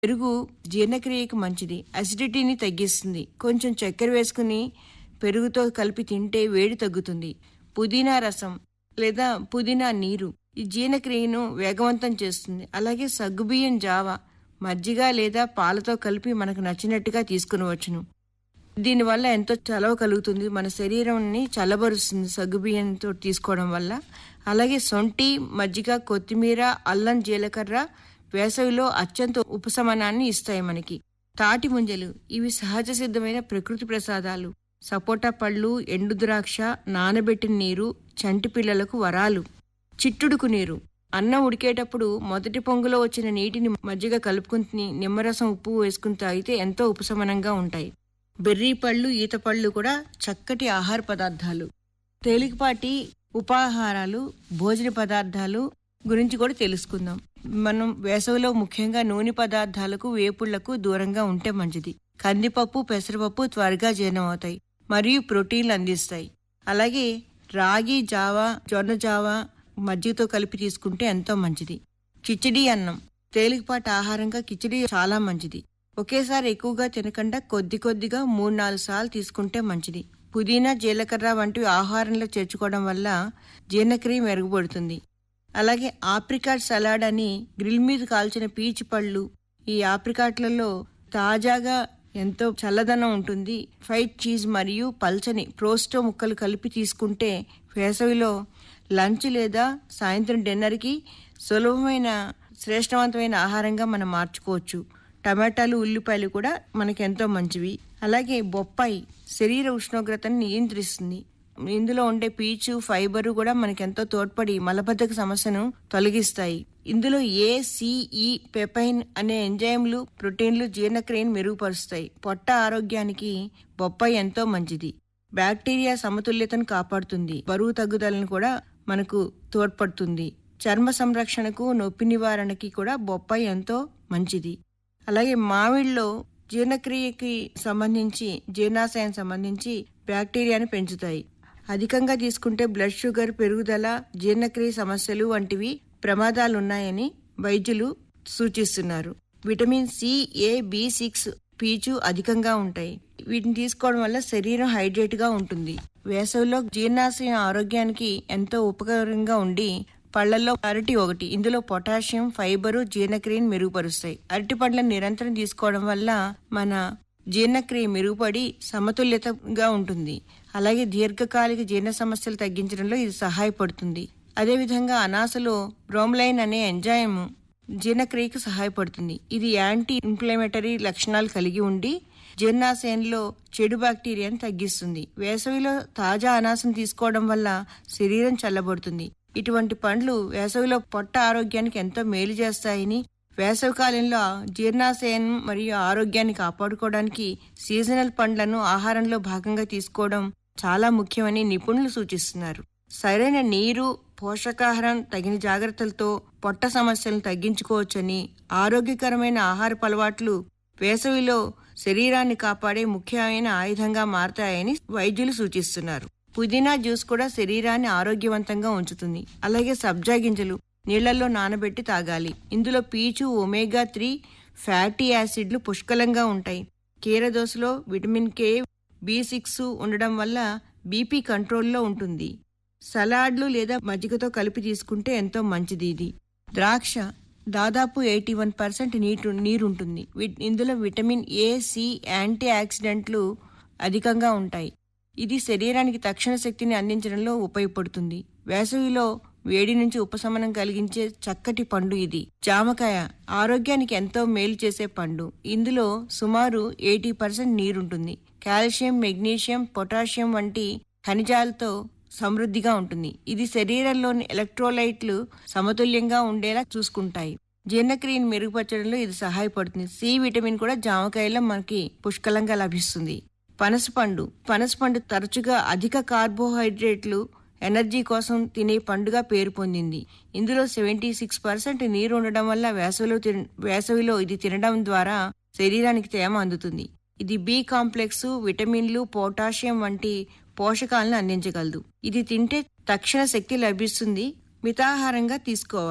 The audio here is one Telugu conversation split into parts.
పెరుగు జీర్ణక్రియకి మంచిది అసిడిటీని తగ్గిస్తుంది కొంచెం చక్కెర వేసుకుని పెరుగుతో కలిపి తింటే వేడి తగ్గుతుంది పుదీనా రసం లేదా పుదీనా నీరు ఈ జీర్ణక్రియను వేగవంతం చేస్తుంది అలాగే సగ్గుబియ్యం జావ మజ్జిగ లేదా పాలతో కలిపి మనకు నచ్చినట్టుగా తీసుకునవచ్చును దీనివల్ల ఎంతో చలవ కలుగుతుంది మన శరీరాన్ని చల్లబరుస్తుంది సగ్గుబియ్యంతో తీసుకోవడం వల్ల అలాగే సొంటి మజ్జిగ కొత్తిమీర అల్లం జీలకర్ర వేసవిలో అత్యంత ఉపశమనాన్ని ఇస్తాయి మనకి తాటి ముంజలు ఇవి సహజ సిద్ధమైన ప్రకృతి ప్రసాదాలు సపోటా పళ్ళు ఎండు ద్రాక్ష నానబెట్టిన నీరు చంటి పిల్లలకు వరాలు చిట్టుడుకు నీరు అన్నం ఉడికేటప్పుడు మొదటి పొంగులో వచ్చిన నీటిని మజ్జిగ కలుపుకుని నిమ్మరసం ఉప్పు వేసుకుని తాగితే ఎంతో ఉపశమనంగా ఉంటాయి బెర్రీ పళ్ళు ఈత పళ్ళు కూడా చక్కటి ఆహార పదార్థాలు తేలికపాటి ఉపాహారాలు భోజన పదార్థాలు గురించి కూడా తెలుసుకుందాం మనం వేసవిలో ముఖ్యంగా నూనె పదార్థాలకు వేపుళ్లకు దూరంగా ఉంటే మంచిది కందిపప్పు పెసరపప్పు త్వరగా జీర్ణం అవుతాయి మరియు ప్రోటీన్లు అందిస్తాయి అలాగే రాగి జావా జొన్న జావా మజ్జిగతో కలిపి తీసుకుంటే ఎంతో మంచిది కిచిడి అన్నం తేలికపాటి ఆహారంగా కిచిడి చాలా మంచిది ఒకేసారి ఎక్కువగా తినకుండా కొద్ది కొద్దిగా మూడు నాలుగు సార్లు తీసుకుంటే మంచిది పుదీనా జీలకర్ర వంటివి ఆహారంలో చేర్చుకోవడం వల్ల జీర్ణక్రియ మెరుగుపడుతుంది అలాగే ఆప్రికాట్ సలాడ్ అని గ్రిల్ మీద కాల్చిన పీచు పళ్ళు ఈ ఆప్రికాట్లలో తాజాగా ఎంతో చల్లదనం ఉంటుంది ఫైట్ చీజ్ మరియు పల్చని ప్రోస్టో ముక్కలు కలిపి తీసుకుంటే వేసవిలో లంచ్ లేదా సాయంత్రం డిన్నర్కి సులభమైన శ్రేష్టవంతమైన ఆహారంగా మనం మార్చుకోవచ్చు టమాటాలు ఉల్లిపాయలు కూడా మనకి ఎంతో మంచివి అలాగే బొప్పాయి శరీర ఉష్ణోగ్రతను నియంత్రిస్తుంది ఇందులో ఉండే పీచు ఫైబరు కూడా మనకి ఎంతో తోడ్పడి మలబద్ధక సమస్యను తొలగిస్తాయి ఇందులో ఏ సిఈ పెపైన్ అనే ఎంజైమ్లు ప్రోటీన్లు జీర్ణక్రియను మెరుగుపరుస్తాయి పొట్ట ఆరోగ్యానికి బొప్పాయి ఎంతో మంచిది బ్యాక్టీరియా సమతుల్యతను కాపాడుతుంది బరువు తగ్గుదలను కూడా మనకు తోడ్పడుతుంది చర్మ సంరక్షణకు నొప్పి నివారణకి కూడా బొప్పాయి ఎంతో మంచిది అలాగే మామిడిలో జీర్ణక్రియకి సంబంధించి జీర్ణాశయం సంబంధించి బ్యాక్టీరియాను పెంచుతాయి అధికంగా తీసుకుంటే బ్లడ్ షుగర్ పెరుగుదల జీర్ణక్రియ సమస్యలు వంటివి ప్రమాదాలున్నాయని వైద్యులు సూచిస్తున్నారు vitamin C A B six పీచు అధికంగా ఉంటాయి వీటిని తీసుకోవడం వల్ల శరీరం హైడ్రేట్ గా ఉంటుంది వేసవిలో జీర్ణాశయం ఆరోగ్యానికి ఎంతో ఉపకారంగా ఉండి పళ్లలో అరటి ఒకటి ఇందులో పొటాషియం ఫైబరు జీర్ణక్రియను మెరుగుపరుస్తాయి అరటి పండ్లను నిరంతరం తీసుకోవడం వల్ల మన జీర్ణక్రియ మెరుగుపడి సమతుల్యతగా ఉంటుంది అలాగే దీర్ఘకాలిక జీర్ణ సమస్యలు తగ్గించడంలో ఇది సహాయపడుతుంది అదేవిధంగా అనాసలో బ్రోమ్లైన్ అనే ఎంజైమ్ జీర్ణక్రియకు సహాయపడుతుంది ఇది యాంటీ ఇన్ఫ్లమేటరీ లక్షణాలు కలిగి ఉండి జీర్ణాశయంలో చెడు బ్యాక్టీరియాను తగ్గిస్తుంది వేసవిలో తాజా అనాసం తీసుకోవడం వల్ల శరీరం చల్లబడుతుంది ఇటువంటి పండ్లు వేసవిలో పొట్ట ఆరోగ్యానికి ఎంతో మేలు చేస్తాయని వేసవి కాలంలో జీర్ణాశయం మరియు ఆరోగ్యాన్ని కాపాడుకోవడానికి సీజనల్ పండ్లను ఆహారంలో భాగంగా తీసుకోవడం చాలా ముఖ్యమని నిపుణులు సూచిస్తున్నారు సరైన నీరు పోషకాహారం తగిన జాగ్రత్తలతో పొట్ట సమస్యలను తగ్గించుకోవచ్చని ఆరోగ్యకరమైన ఆహారపు అలవాట్లు వేసవిలో శరీరాన్ని కాపాడే ముఖ్యమైన ఆయుధంగా మారతాయని వైద్యులు సూచిస్తున్నారు పుదీనా జ్యూస్ కూడా శరీరాన్ని ఆరోగ్యవంతంగా ఉంచుతుంది అలాగే సబ్జా గింజలు నీళ్లలో నానబెట్టి తాగాలి ఇందులో పీచు ఒమేగా త్రీ ఫ్యాటీ యాసిడ్లు పుష్కలంగా ఉంటాయి కీరదోసలో విటమిన్ కే బి సిక్స్ ఉండడం వల్ల బీపీ కంట్రోల్లో ఉంటుంది సలాడ్లు లేదా మజ్జిగతో కలిపి తీసుకుంటే ఎంతో మంచిది ఇది ద్రాక్ష దాదాపు ఎయిటీ వన్ పర్సెంట్ నీటు నీరుంటుంది ఇందులో విటమిన్ ఏ సి యాంటీ ఆక్సిడెంట్లు అధికంగా ఉంటాయి ఇది శరీరానికి తక్షణ శక్తిని అందించడంలో ఉపయోగపడుతుంది వేసవిలో వేడి నుంచి ఉపశమనం కలిగించే చక్కటి పండు ఇది జామకాయ ఆరోగ్యానికి ఎంతో మేలు చేసే పండు ఇందులో సుమారు ఎయిటీ పర్సెంట్ నీరుంటుంది కాల్షియం మెగ్నీషియం పొటాషియం వంటి ఖనిజాలతో సమృద్ధిగా ఉంటుంది ఇది శరీరంలోని ఎలక్ట్రోలైట్లు సమతుల్యంగా ఉండేలా చూసుకుంటాయి జీర్ణక్రియను మెరుగుపరచడంలో ఇది సహాయపడుతుంది సి విటమిన్ కూడా జామకాయలో మనకి పుష్కలంగా లభిస్తుంది పనసపండు పనసపండు తరచుగా అధిక కార్బోహైడ్రేట్లు ఎనర్జీ కోసం తినే పండుగ పేరు పొందింది ఇందులో సెవెంటీ సిక్స్ పర్సెంట్ నీరు ఉండడం వల్ల వేసవిలో వేసవిలో ఇది తినడం ద్వారా శరీరానికి తేమ అందుతుంది ఇది బి కాంప్లెక్స్ విటమిన్లు పొటాషియం వంటి పోషకాలను అందించగలదు ఇది తింటే తక్షణ శక్తి లభిస్తుంది మితాహారంగా తీసుకోవాలి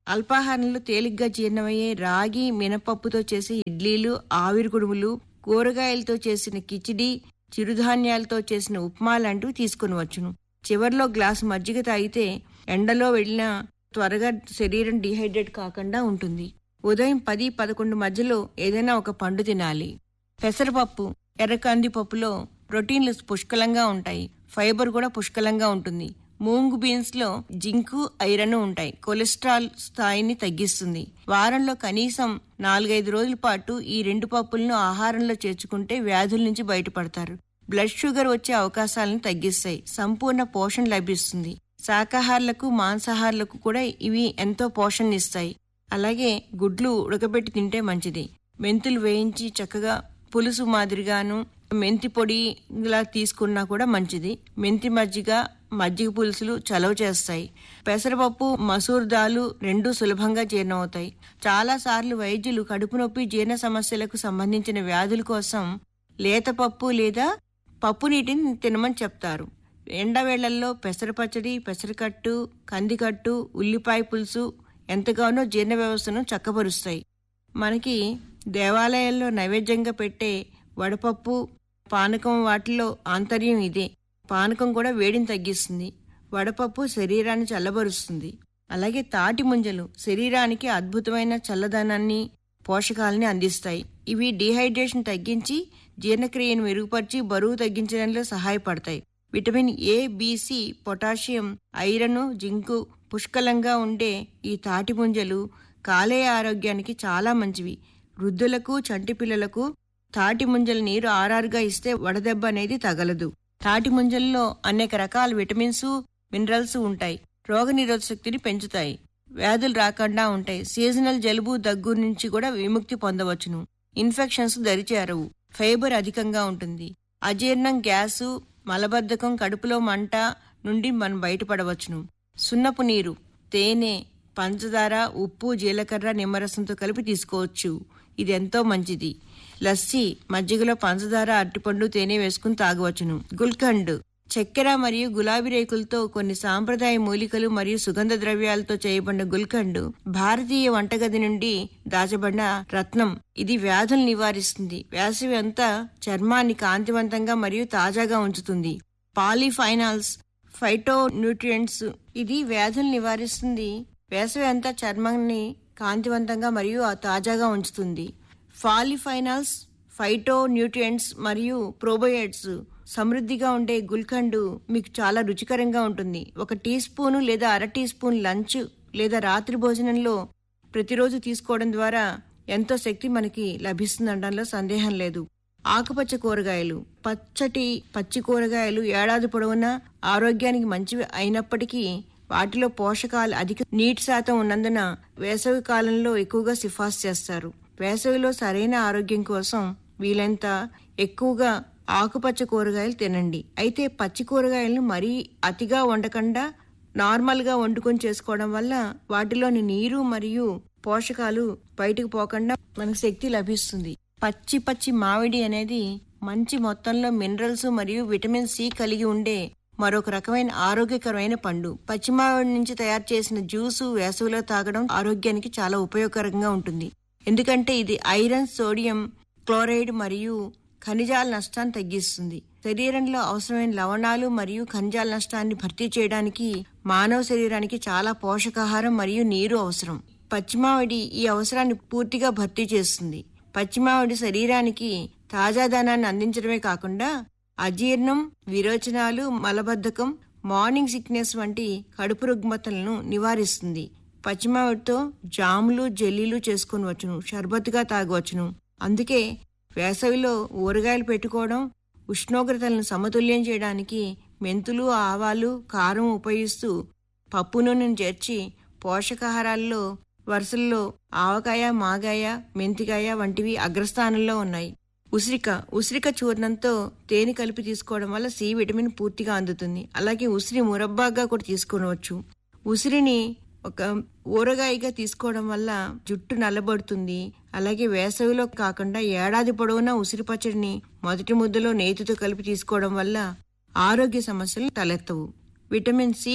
అల్పాహారంలో తేలిగ్గా జీర్ణమయ్యే రాగి మినపప్పుతో చేసే ఇడ్లీలు ఆవిరి కుడుములు కూరగాయలతో చేసిన కిచిడి చిరుధాన్యాలతో చేసిన ఉప్మా లాంటివి తీసుకుని వచ్చును చివర్లో గ్లాసు మజ్జిగ తాగితే ఎండలో వెళ్ళినా త్వరగా శరీరం డిహైడ్రేట్ కాకుండా ఉంటుంది ఉదయం పది పదకొండు మధ్యలో ఏదైనా ఒక పండు తినాలి పెసరపప్పు ఎర్రకంది పప్పులో ప్రోటీన్లు పుష్కలంగా ఉంటాయి ఫైబర్ కూడా పుష్కలంగా ఉంటుంది మూంగ్ బీన్స్ లో జింకు ఐరన్ ఉంటాయి కొలెస్ట్రాల్ స్థాయిని తగ్గిస్తుంది వారంలో కనీసం నాలుగైదు రోజుల పాటు ఈ రెండు పప్పులను ఆహారంలో చేర్చుకుంటే వ్యాధుల నుంచి బయటపడతారు బ్లడ్ షుగర్ వచ్చే అవకాశాలను తగ్గిస్తాయి సంపూర్ణ పోషణ లభిస్తుంది శాకాహారులకు మాంసాహారులకు కూడా ఇవి ఎంతో పోషణ ఇస్తాయి అలాగే గుడ్లు ఉడకబెట్టి తింటే మంచిది మెంతులు వేయించి చక్కగా పులుసు మాదిరిగాను మెంతి పొడి ఇలా తీసుకున్నా కూడా మంచిది మెంతి మజ్జిగ మజ్జిగ పులుసులు చలవ చేస్తాయి పెసరపప్పు మసూర్ దాలు రెండు సులభంగా జీర్ణమవుతాయి చాలా సార్లు వైద్యులు కడుపు నొప్పి జీర్ణ సమస్యలకు సంబంధించిన వ్యాధుల కోసం లేత పప్పు లేదా పప్పు నీటిని తినమని చెప్తారు ఎండవేళ్లలో పెసర పచ్చడి పెసరకట్టు కందికట్టు ఉల్లిపాయ పులుసు ఎంతగానో జీర్ణ వ్యవస్థను చక్కబరుస్తాయి మనకి దేవాలయాల్లో నైవేద్యంగా పెట్టే వడపప్పు పానకం వాటిలో ఆంతర్యం ఇదే పానకం కూడా వేడిని తగ్గిస్తుంది వడపప్పు శరీరాన్ని చల్లబరుస్తుంది అలాగే తాటి ముంజలు శరీరానికి అద్భుతమైన చల్లదనాన్ని పోషకాలని అందిస్తాయి ఇవి డిహైడ్రేషన్ తగ్గించి జీర్ణక్రియను మెరుగుపరిచి బరువు తగ్గించడంలో సహాయపడతాయి vitamin A B C potassium iron zinc పుష్కలంగా ఉండే ఈ తాటి ముంజలు కాలేయ ఆరోగ్యానికి చాలా మంచివి వృద్ధులకు చంటి పిల్లలకు తాటి ముంజల నీరు ఆరారుగా ఇస్తే వడదెబ్బ అనేది తగలదు తాటి ముంజల్లో అనేక రకాల విటమిన్స్ మినరల్స్ ఉంటాయి రోగనిరోధక శక్తిని పెంచుతాయి వ్యాధులు రాకుండా ఉంటాయి సీజనల్ జలుబు దగ్గు నుంచి కూడా విముక్తి పొందవచ్చును ఇన్ఫెక్షన్స్ దరిచేరవు ఫైబర్ అధికంగా ఉంటుంది అజీర్ణం గ్యాసు మలబద్ధకం కడుపులో మంట నుండి మనం బయటపడవచ్చును సున్నపు నీరు తేనె పంచదార ఉప్పు జీలకర్ర నిమ్మరసంతో కలిపి తీసుకోవచ్చు ఇది ఎంతో మంచిది లస్సీ మజ్జిగలో పంచదార అరటిపండు తేనె వేసుకుని తాగవచ్చును గుల్కండ్ చక్కెర మరియు గులాబీ రేకులతో కొన్ని సాంప్రదాయ మూలికలు మరియు సుగంధ ద్రవ్యాలతో చేయబడిన గుల్కండ్ భారతీయ వంటగది నుండి దాచబడిన రత్నం ఇది వ్యాధులు నివారిస్తుంది వేసవి అంతా చర్మాన్ని కాంతివంతంగా మరియు తాజాగా ఉంచుతుంది పాలిఫైనాల్స్ ఫైటో న్యూట్రియంట్స్ ఇది వ్యాధులు నివారిస్తుంది వేసవి అంతా చర్మాన్ని కాంతివంతంగా మరియు తాజాగా ఉంచుతుంది ఫాలిఫైనాల్స్ ఫైటో న్యూట్రియంట్స్ మరియు ప్రోబయోట్స్ సమృద్ధిగా ఉండే గుల్కండు మీకు చాలా రుచికరంగా ఉంటుంది ఒక టీ స్పూను లేదా అర టీ స్పూన్ లంచ్ లేదా రాత్రి భోజనంలో ప్రతిరోజు తీసుకోవడం ద్వారా ఎంతో శక్తి మనకి లభిస్తుందనడంలో సందేహం లేదు ఆకుపచ్చ కూరగాయలు పచ్చటి పచ్చి కూరగాయలు ఏడాది పొడవునా ఆరోగ్యానికి మంచివి అయినప్పటికీ వాటిలో పోషకాలు అధిక నీటి శాతం ఉన్నందున వేసవి కాలంలో ఎక్కువగా సిఫార్సు చేస్తారు వేసవిలో సరైన ఆరోగ్యం కోసం వీలైనంత ఎక్కువగా ఆకుపచ్చ కూరగాయలు తినండి అయితే పచ్చి కూరగాయలను మరీ అతిగా వండకుండా నార్మల్గా వండుకొని చేసుకోవడం వల్ల వాటిలోని నీరు మరియు పోషకాలు బయటకు పోకుండా మనకు శక్తి లభిస్తుంది పచ్చి పచ్చి మామిడి అనేది మంచి మొత్తంలో మినరల్స్ మరియు విటమిన్ సి కలిగి ఉండే మరొక రకమైన ఆరోగ్యకరమైన పండు పచ్చి మామిడి నుంచి తయారు చేసిన జ్యూసు వేసవిలో తాగడం ఆరోగ్యానికి చాలా ఉపయోగకరంగా ఉంటుంది ఎందుకంటే ఇది ఐరన్ సోడియం క్లోరైడ్ మరియు ఖనిజాల నష్టాన్ని తగ్గిస్తుంది శరీరంలో అవసరమైన లవణాలు మరియు ఖనిజాల నష్టాన్ని భర్తీ చేయడానికి మానవ శరీరానికి చాలా పోషకాహారం మరియు నీరు అవసరం పచ్చిమావిడి ఈ అవసరాన్ని పూర్తిగా భర్తీ చేస్తుంది పచ్చిమావిడి శరీరానికి తాజాదనాన్ని అందించడమే కాకుండా అజీర్ణం విరోచనాలు మలబద్ధకం మార్నింగ్ సిక్నెస్ వంటి కడుపు రుగ్మతలను నివారిస్తుంది పచ్చిమావిడితో జాములు జెల్లీలు చేసుకుని వచ్చును షర్బత్తుగా తాగవచ్చును అందుకే వేసవిలో ఊరగాయలు పెట్టుకోవడం ఉష్ణోగ్రతలను సమతుల్యం చేయడానికి మెంతులు ఆవాలు కారం ఉపయోగిస్తూ పప్పు నూనెను చేర్చి పోషకాహారాల్లో వరుసల్లో ఆవకాయ మాగాయ మెంతికాయ వంటివి అగ్రస్థానంలో ఉన్నాయి ఉసిరిక ఉసిరిక చూర్ణంతో తేనె కలిపి తీసుకోవడం వల్ల సి విటమిన్ పూర్తిగా అందుతుంది అలాగే ఉసిరి మురబ్బాగా కూడా తీసుకోవచ్చు ఉసిరిని ఒక ఊరగాయగా తీసుకోవడం వల్ల జుట్టు నల్లబడుతుంది అలాగే వేసవిలో కాకుండా ఏడాది పొడవునా ఉసిరి పచ్చడిని మొదటి ముద్దలో నేతితో కలిపి తీసుకోవడం వల్ల ఆరోగ్య సమస్యలు తలెత్తవు విటమిన్ సి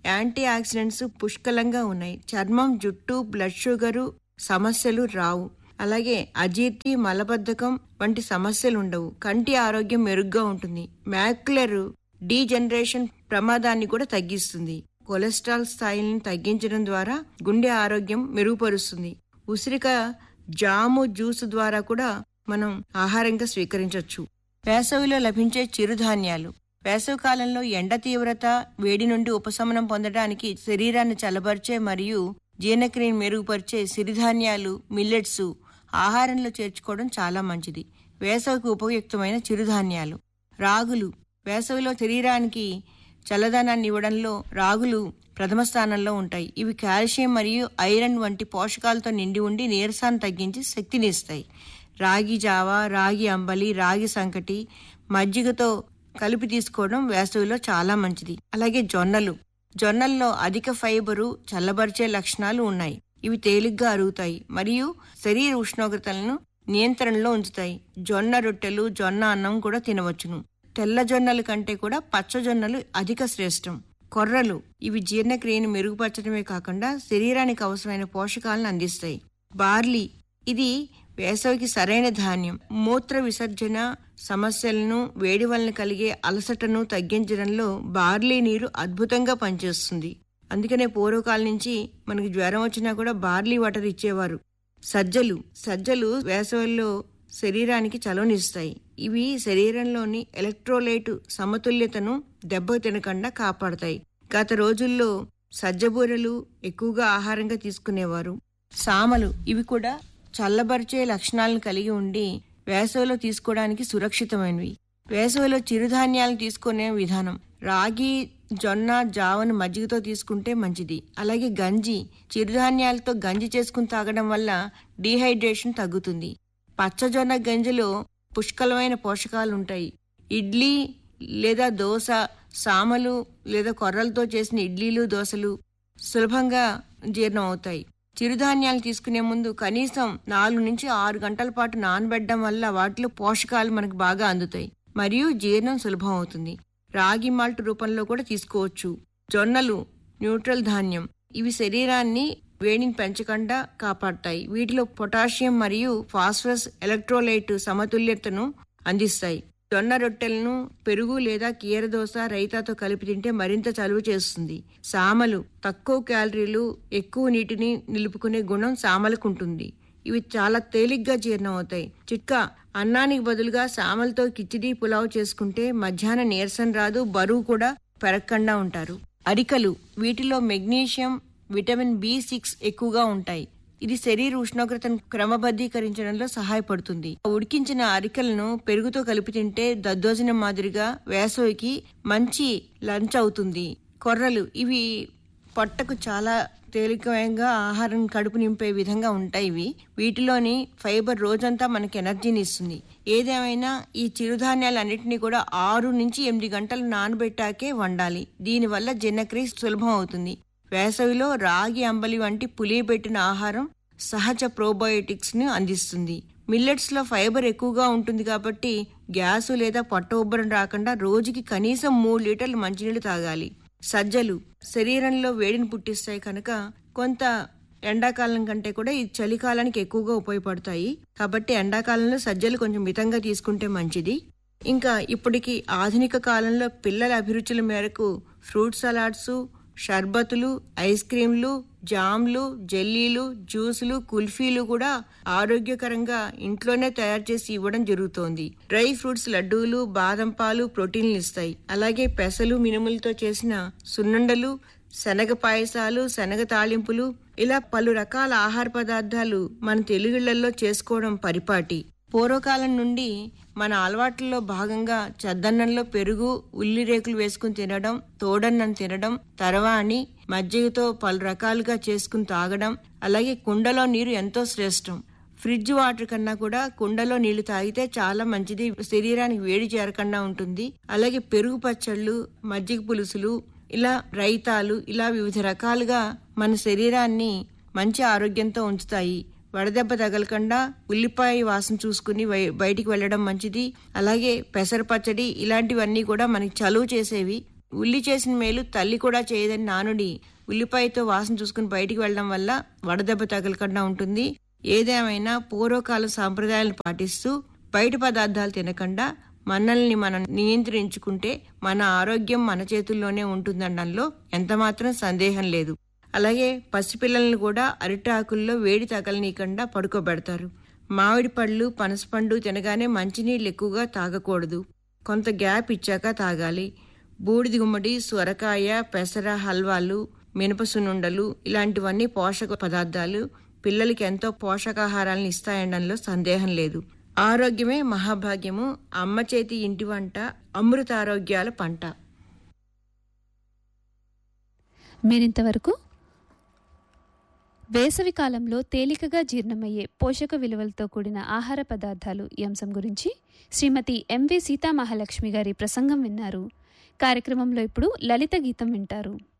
యాంటీ ఆక్సిడెంట్స్ పుష్కలంగా ఉన్నాయి చర్మం జుట్టు బ్లడ్ షుగరు సమస్యలు రావు అలాగే అజీర్తి మలబద్ధకం వంటి సమస్యలు ఉండవు కంటి ఆరోగ్యం మెరుగ్గా ఉంటుంది మ్యాక్యులర్ డీజనరేషన్ ప్రమాదాన్ని కూడా తగ్గిస్తుంది కొలెస్ట్రాల్ స్థాయిలను తగ్గించడం ద్వారా గుండె ఆరోగ్యం మెరుగుపరుస్తుంది ఉసిరిక జాము జ్యూస్ ద్వారా కూడా మనం ఆహారంగా స్వీకరించవచ్చు వేసవిలో లభించే చిరుధాన్యాలు వేసవి కాలంలో ఎండ తీవ్రత వేడి నుండి ఉపశమనం పొందడానికి శరీరాన్ని చల్లబరిచే మరియు జీర్ణక్రియను మెరుగుపరిచే సిరిధాన్యాలు మిల్లెట్స్ ఆహారంలో చేర్చుకోవడం చాలా మంచిది వేసవికి ఉపయుక్తమైన చిరుధాన్యాలు రాగులు వేసవిలో శరీరానికి చల్లదనాన్ని ఇవ్వడంలో రాగులు ప్రథమ స్థానంలో ఉంటాయి ఇవి కాల్షియం మరియు ఐరన్ వంటి పోషకాలతో నిండి ఉండి నీరసాన్ని తగ్గించి శక్తిని ఇస్తాయి రాగి జావా రాగి అంబలి రాగి సంకటి మజ్జిగతో కలిపి తీసుకోవడం వేసవిలో చాలా మంచిది అలాగే జొన్నలు జొన్నల్లో అధిక ఫైబరు చల్లబరిచే లక్షణాలు ఉన్నాయి ఇవి తేలిగ్గా అరుగుతాయి మరియు శరీర ఉష్ణోగ్రతలను నియంత్రణలో ఉంచుతాయి జొన్న రొట్టెలు జొన్న అన్నం కూడా తినవచ్చును తెల్ల జొన్నల కంటే కూడా పచ్చ జొన్నలు అధిక శ్రేష్టం కొర్రలు ఇవి జీర్ణక్రియను మెరుగుపరచడమే కాకుండా శరీరానికి అవసరమైన పోషకాలను అందిస్తాయి బార్లీ ఇది వేసవికి సరైన ధాన్యం మూత్ర విసర్జన సమస్యలను వేడి వలన కలిగే అలసటను తగ్గించడంలో బార్లీ నీరు అద్భుతంగా పనిచేస్తుంది అందుకనే పూర్వకాలం నుంచి మనకి జ్వరం వచ్చినా కూడా బార్లీ వాటర్ ఇచ్చేవారు సజ్జలు సజ్జలు వేసవిలో శరీరానికి చలవనిస్తాయి ఇవి శరీరంలోని ఎలక్ట్రోలైట్ సమతుల్యతను దెబ్బ తినకుండా కాపాడతాయి గత రోజుల్లో సజ్జబూరలు ఎక్కువగా ఆహారంగా తీసుకునేవారు సామలు ఇవి కూడా చల్లబరిచే లక్షణాలను కలిగి ఉండి వేసవిలో తీసుకోవడానికి సురక్షితమైనవి వేసవిలో చిరుధాన్యాలను తీసుకునే విధానం రాగి జొన్న జావను మజ్జిగతో తీసుకుంటే మంచిది అలాగే గంజి చిరుధాన్యాలతో గంజి చేసుకుని తాగడం వల్ల డీహైడ్రేషన్ తగ్గుతుంది పచ్చజొన్న గంజిలో పుష్కలమైన పోషకాలు ఉంటాయి ఇడ్లీ లేదా దోశ సామలు లేదా కొర్రలతో చేసిన ఇడ్లీలు దోశలు సులభంగా జీర్ణం అవుతాయి చిరుధాన్యాలు తీసుకునే ముందు కనీసం నాలుగు నుంచి ఆరు గంటల పాటు నానబెట్టడం వల్ల వాటిలో పోషకాలు మనకు బాగా అందుతాయి మరియు జీర్ణం సులభం అవుతుంది రాగి మాల్ట్ రూపంలో కూడా తీసుకోవచ్చు జొన్నలు న్యూట్రల్ ధాన్యం ఇవి శరీరాన్ని వేడిని పెంచకుండా కాపాడతాయి వీటిలో పొటాషియం మరియు ఫాస్ఫరస్ ఎలక్ట్రోలైట్ సమతుల్యతను అందిస్తాయి జొన్న రొట్టెలను పెరుగు లేదా కీరదోస రైతాతో కలిపి తింటే మరింత చలువ చేస్తుంది సామలు తక్కువ క్యాలరీలు ఎక్కువ నీటిని నిలుపుకునే గుణం సామలకు ఉంటుంది ఇవి చాలా తేలిగ్గా జీర్ణం అవుతాయి చిట్కా అన్నానికి బదులుగా సామలతో కిచిడి పులావ్ చేసుకుంటే మధ్యాహ్నం నీరసం రాదు బరువు కూడా పెరగకుండా ఉంటారు అరికలు వీటిలో మెగ్నీషియం విటమిన్ బి సిక్స్ ఎక్కువగా ఉంటాయి ఇది శరీర ఉష్ణోగ్రతను క్రమబద్ధీకరించడంలో సహాయపడుతుంది ఉడికించిన అరికలను పెరుగుతో కలిపి తింటే దద్దోజనం మాదిరిగా వేసవికి మంచి లంచ్ అవుతుంది కొర్రలు ఇవి పొట్టకు చాలా తేలికగా ఆహారం కడుపు నింపే విధంగా ఉంటాయి ఇవి వీటిలోని ఫైబర్ రోజంతా మనకి ఎనర్జీని ఇస్తుంది ఏదేమైనా ఈ చిరుధాన్యాలన్నింటినీ కూడా ఆరు నుంచి ఎనిమిది గంటలు నానబెట్టాకే వండాలి దీనివల్ల జీర్ణక్రియ సులభం అవుతుంది వేసవిలో రాగి అంబలి వంటి పులియబెట్టిన ఆహారం సహజ ప్రోబయోటిక్స్ ని అందిస్తుంది మిల్లెట్స్ లో ఫైబర్ ఎక్కువగా ఉంటుంది కాబట్టి గ్యాసు లేదా పొట్ట ఉబ్బరం రాకుండా రోజుకి కనీసం మూడు లీటర్లు మంచినీళ్లు తాగాలి సజ్జలు శరీరంలో వేడిని పుట్టిస్తాయి కనుక కొంత ఎండాకాలం కంటే కూడా ఈ చలికాలానికి ఎక్కువగా ఉపయోగపడతాయి కాబట్టి ఎండాకాలంలో సజ్జలు కొంచెం మితంగా తీసుకుంటే మంచిది ఇంకా ఇప్పటికి ఆధునిక కాలంలో పిల్లల అభిరుచుల మేరకు ఫ్రూట్ సలాడ్స్ షర్బతులు ఐస్ క్రీంలు జామ్లు జెల్లీలు జ్యూసులు కుల్ఫీలు కూడా ఆరోగ్యకరంగా ఇంట్లోనే తయారు చేసి ఇవ్వడం జరుగుతోంది డ్రై ఫ్రూట్స్ లడ్డూలు బాదం పాలు ప్రోటీన్లు ఇస్తాయి అలాగే పెసలు మినుములతో చేసిన సున్నుండలు శనగ పాయసాలు శనగ తాలింపులు ఇలా పలు రకాల ఆహార పదార్థాలు మన తెలుగుళ్లలో చేసుకోవడం పరిపాటి పూర్వకాలం నుండి మన అలవాట్లలో భాగంగా చద్దన్నంలో పెరుగు ఉల్లి రేకులు వేసుకుని తినడం తోడన్నం తినడం తర్వాణి మజ్జిగతో పలు రకాలుగా చేసుకుని తాగడం అలాగే కుండలో నీరు ఎంతో శ్రేష్టం ఫ్రిడ్జ్ వాటర్ కన్నా కూడా కుండలో నీళ్లు తాగితే చాలా మంచిది శరీరానికి వేడి చేరకుండా ఉంటుంది అలాగే పెరుగు పచ్చళ్ళు మజ్జిగ పులుసులు ఇలా రైతాలు ఇలా వివిధ రకాలుగా మన శరీరాన్ని మంచి ఆరోగ్యంతో ఉంచుతాయి వడదెబ్బ తగలకుండా ఉల్లిపాయ వాసన చూసుకుని బయ- బయటికి వెళ్ళడం మంచిది అలాగే పెసర పచ్చడి ఇలాంటివన్నీ కూడా మనకి చలువ చేసేవి ఉల్లి చేసిన మేలు తల్లి కూడా చేయదని నానుడి ఉల్లిపాయతో వాసన చూసుకుని బయటికి వెళ్ళడం వల్ల వడదెబ్బ తగలకుండా ఉంటుంది ఏదేమైనా పూర్వకాల సాంప్రదాయాలను పాటిస్తూ బయట పదార్థాలు తినకుండా మనల్ని మనం నియంత్రించుకుంటే మన ఆరోగ్యం మన చేతుల్లోనే ఉంటుందనడంలో ఎంతమాత్రం సందేహం లేదు అలాగే పసిపిల్లల్ని కూడా అరిటాకుల్లో వేడి తగలనీయకుండా పడుకోబెడతారు మామిడి పళ్ళు పనసపండు తినగానే మంచినీళ్ళు ఎక్కువగా తాగకూడదు కొంత గ్యాప్ ఇచ్చాక తాగాలి బూడిది గుమ్మడి సొరకాయ పెసర హల్వాలు మినప సున్నుండలు ఇలాంటివన్నీ పోషక పదార్థాలు పిల్లలకి ఎంతో పోషకాహారాలను ఇస్తాయనడంలో సందేహం లేదు ఆరోగ్యమే మహాభాగ్యము అమ్మ చేతి ఇంటి వంట అమృతారోగ్యాల పంట మీరింతవరకు వేసవి కాలంలో తేలికగా జీర్ణమయ్యే పోషక విలువలతో కూడిన ఆహార పదార్థాలు ఈ అంశం గురించి శ్రీమతి ఎంవి సీతామహాలక్ష్మి గారి ప్రసంగం విన్నారు కార్యక్రమంలో ఇప్పుడు లలిత గీతం వింటారు